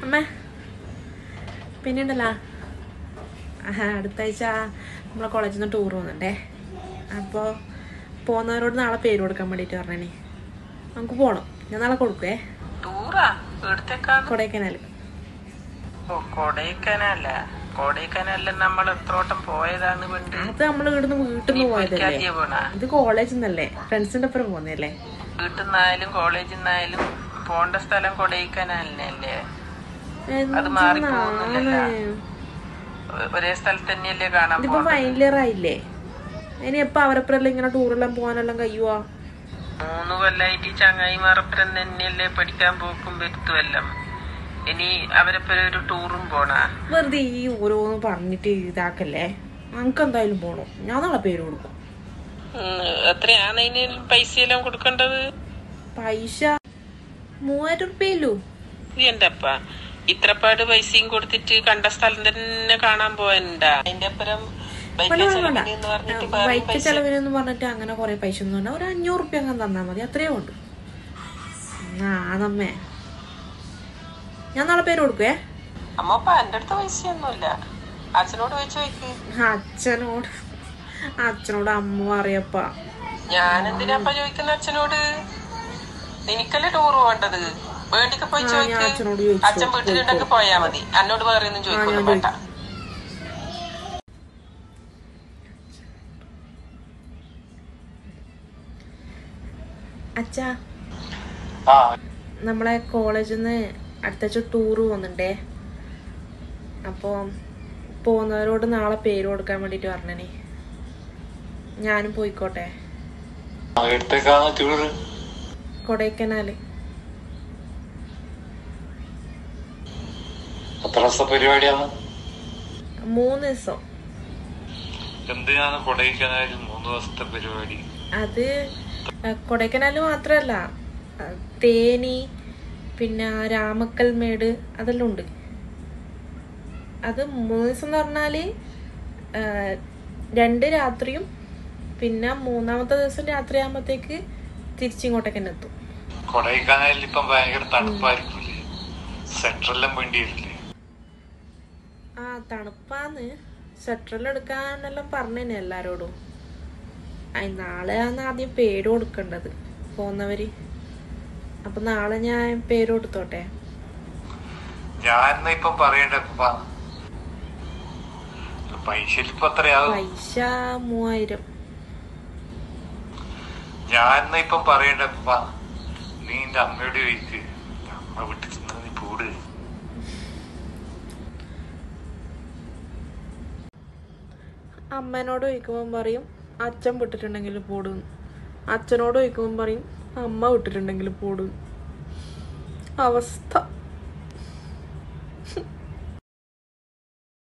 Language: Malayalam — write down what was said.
അമ്മേ പിന്നെയുണ്ടല്ലോ ആഹാ, അടുത്ത ആഴ്ച നമ്മളെ കോളേജിൽ നിന്ന് ടൂർ പോകുന്നുണ്ടേ അപ്പോൾ പോകുന്നവരോട് നാളെ പേര് കൊടുക്കാൻ വേണ്ടിയിട്ട് പറഞ്ഞേ നമുക്ക് പോകണം ഞാൻ നാളെ കൊടുക്കുവേ ടൂറാ എടുത്തേക്കാന്ന് കൊടൈക്കനാൽ ഓ കൊടൈക്കനല്ല കൊടൈക്കനല്ല നമ്മൾ എത്രോട്ടം പോയതാണ് പണ്ട് അത് നമ്മൾ ഇവിടുന്ന് വീട്ടിൽ നിന്ന് പോയതല്ലേ പഠിക്കാതിയ പോണ ഇത് കോളേജിൽ നിന്നല്ലേ ഫ്രണ്ട്സിൻ്റെ ഒപ്പം പോകുന്നതല്ലേ വീട്ടിൽ നിന്നായാലും കോളേജിൽ നിന്നായാലും പോണ്ട സ്ഥലം കൊടൈക്കനാലിനല്ലേ അത് മാറിപ്പോകുന്നില്ലല്ലോ. ഒരേ സ്ഥലത്ത് തന്നെയല്ലേ കാണാൻ ഇതിപ്പോ പോകണ്ട ഫൈനൽ ഇയർ ആയില്ലേ ഇനി എപ്പോ അവരപ്പുറം ഇങ്ങനെ ടൂറെല്ലാം പോകാനെല്ലാം കഴിയുവാ മൂന്ന് കൊല്ലായിട്ട് ഈ ചങ്ങായിമാരപ്പുറം തന്നെയല്ലേ പഠിക്കാൻ പോക്കും വരുത്തുമെല്ലാം ഇനി അവരപ്പുറം ഒരു ടൂറും പോണാ വെറുതെ ഈ ഓരോന്ന് പറഞ്ഞിട്ട് ഇതാക്കല്ലേ നമുക്ക് എന്തായാലും പോണം ഞാൻ നാളെ പേര് കൊടുക്കും എത്രയാണ് അതിന് പൈസ എല്ലാം കൊടുക്കേണ്ടത് പൈസ മൂവായിരം ഉറുപ്പ്യല്ലോ എന്റെ അപ്പ ഇത്രപ്പാട് പൈസയും കൊടുത്തിട്ട് കണ്ട സ്ഥലം തന്നെ കാണാൻ പോവാനുണ്ടാ അതിന്റെ അപ്പുറം ബൈക്ക് വേണ്ട വേണ്ട ചെലവിന് എന്ന് പറഞ്ഞിട്ട് വേറെ ബൈക്ക് പൈസ ചെലവിനെന്ന് പറഞ്ഞിട്ട് അങ്ങനെ കുറെ പൈസ ഒന്നും വേണ്ട ഒരു അഞ്ഞൂറ് ഉറുപ്പ്യ അങ്ങനെ തന്നാ മതി അത്രേ ഉണ്ട് ആ നമ്മേ ഞാൻ നാളെ പേര് കൊടുക്കുവേ അമ്മ അപ്പ എന്റെ അടുത്ത് പൈസയൊന്നുമില്ല അച്ഛനോട് ചോദിച്ചു നോക്ക് അച്ഛനോട് അച്ഛനോട് അമ്മ അറിയപ്പാ ഞാൻ എന്തിനാപ്പ ചോദിക്കുന്ന അച്ഛനോട് എനിക്കല്ലേ ടൂർ പോകേണ്ടത് വേണ്ടിക്ക് പോയി ആ, ഞാൻ അച്ഛനോട് ചോദിക്ക് ചോദിച്ചു. അച്ഛൻ വീട്ടിലുണ്ടെങ്കിൽ പോയാ മതി എന്നോട് വേറെ ഒന്നും ചോദിക്കൊന്നും വേണ്ട അച്ഛാ ആ നമ്മളെ കോളേജിൽ നിന്ന് അടുത്താഴ്ച ടൂറ് പോകുന്നുണ്ടേ അപ്പോൾ പോകുന്നവരോട് നാളെ പേര് കൊടുക്കാൻ വേണ്ടിയിട്ട് പറഞ്ഞേ ഞാനും പോയിക്കോട്ടെ എടുത്തേക്കാണ് ടൂറ് കൊടൈക്കനാല് എത്ര ദിവസത്തെ പരിപാടിയാണ് മൂന്ന് ദിവസം എന്തിനാണ് കൊടൈക്കനാലിൽ മൂന്ന് ദിവസത്തെ പരിപാടി അത് കൊടൈക്കനാൽ മാത്രമല്ല ആ, തേനി പിന്നെ രാമക്കൽമേട് അതെല്ലാം ഉണ്ട് അത് മൂന്ന് ദിവസം എന്ന് പറഞ്ഞാൽ രണ്ട് രാത്രിയും പിന്നെ മൂന്നാമത്തെ ദിവസം രാത്രി ആകുമ്പോഴത്തേക്ക് തിരിച്ചിങ്ങോട്ടേക്ക് തന്നെ എത്തും കൊടൈക്കനാലിൽ ഇപ്പം ഭയങ്കര തണുപ്പായിരിക്കില്ലേ സെൻട്രലെല്ലാം വേണ്ടി വരില്ലേ ആ തണുപ്പാന്ന് സ്വെറ്ററെല്ലാം എടുക്കാനെല്ലാം പറഞ്ഞേനെ എല്ലാരോടും അയ് നാളെ ആണ് ആദ്യം പേര് കൊടുക്കേണ്ടത് പോന്നവര് അപ്പൊ നാളെ ഞാൻ പേര് കൊടുത്തോട്ടെ ഞാൻ ഇപ്പം പറയണ്ട പൈസ ഇപ്പൊ എത്രയാകും പൈസ മൂവായിരം ഞാൻ ഇപ്പം പറയണ്ട നീ എന്റെ അമ്മയോട് ചോദിക്ക് അമ്മ വിട്ടിൽ നിന്ന് നീ പൂട് അമ്മേനോട് ചോദിക്കുമ്പോൾ പറയും അച്ഛൻ വിട്ടിട്ടുണ്ടെങ്കിൽ പോടും അച്ഛനോട് ചോദിക്കുമ്പോൾ പറയും അമ്മ വിട്ടിട്ടുണ്ടെങ്കിൽ പോടും അവസ്ഥ